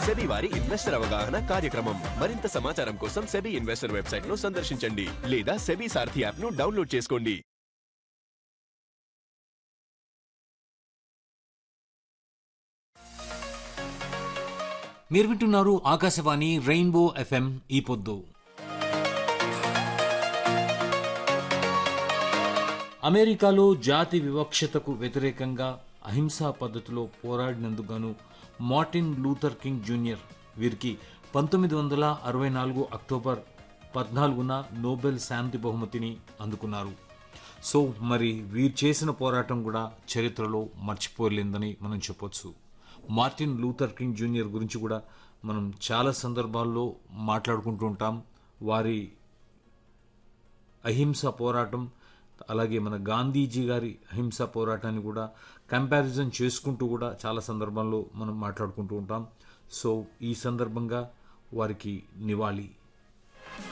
SEBI వారి investor అవగాహన కార్యక్రమం మరింత సమాచారం కోసం సెబీ ఇన్వెస్టర్ వెబ్సైట్ ను సందర్శించండి లేదా సెబీ సారథి యాప్ ను డౌన్లోడ్ చేసుకోండి మీరు వింటున్నారు ఆకాశవాణి రెయిన్బో ఎఫ్ఎం ఈ పొద్దు అమెరికాలో జాతి వివక్షతకు వ్యతిరేకంగా అహింసా పద్ధతిలో పోరాడినందుకు మార్టిన్ లూథర్ కింగ్ జూనియర్ వీరికి పంతొమ్మిది వందల అరవై నాలుగు అక్టోబర్ పద్నాలుగున నోబెల్ శాంతి బహుమతిని అందుకున్నారు సో మరి వీరు చేసిన పోరాటం కూడా చరిత్రలో మర్చిపోలేందని మనం చెప్పొచ్చు మార్టిన్ లూథర్ కింగ్ జూనియర్ గురించి కూడా మనం చాలా సందర్భాల్లో మాట్లాడుకుంటూ ఉంటాం వారి అహింస పోరాటం అలాగే మన గాంధీజీ గారి అహింస పోరాటాన్ని కూడా కంపారిజన్ చేసుకుంటూ కూడా చాలా సందర్భాల్లో మనం మాట్లాడుకుంటూ ఉంటాం సో ఈ సందర్భంగా వారికి నివాళి